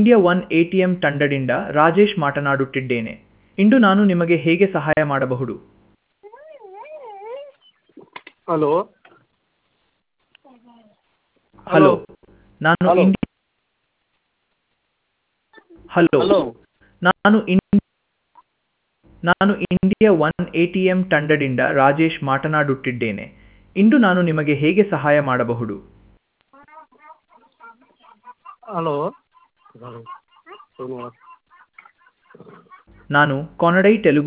India one A T M ತಂಡದಿಂದ ರಾಜೇಶ್ ಮಾತನಾಡುತ್ತಿದ್ದೇನೆ ಇಂದು ನಾನು ನಿಮಗೆ ಹೇಗೆ ಸಹಾಯ ಮಾಡಬಹುದು ಹಲೋ ಹಲೋ ನಾನು ಹಲೋ. ಇಂಡಿ ಹಲೋ ಹಲೋ ನಾನು ಇನ್ ನಾನು India one A T M ತಂಡದಿಂದ ರಾಜೇಶ್ ಮಾತನಾಡುತ್ತಿದ್ದೇನೆ ಇಂದು ನಾನು ನಿಮಗೆ ಹೇಗೆ ಸಹಾಯ ಮಾಡಬಹುದು ಹಲೋ ನಾನು ಕನ್ನಡೈ ತೆಲುಗು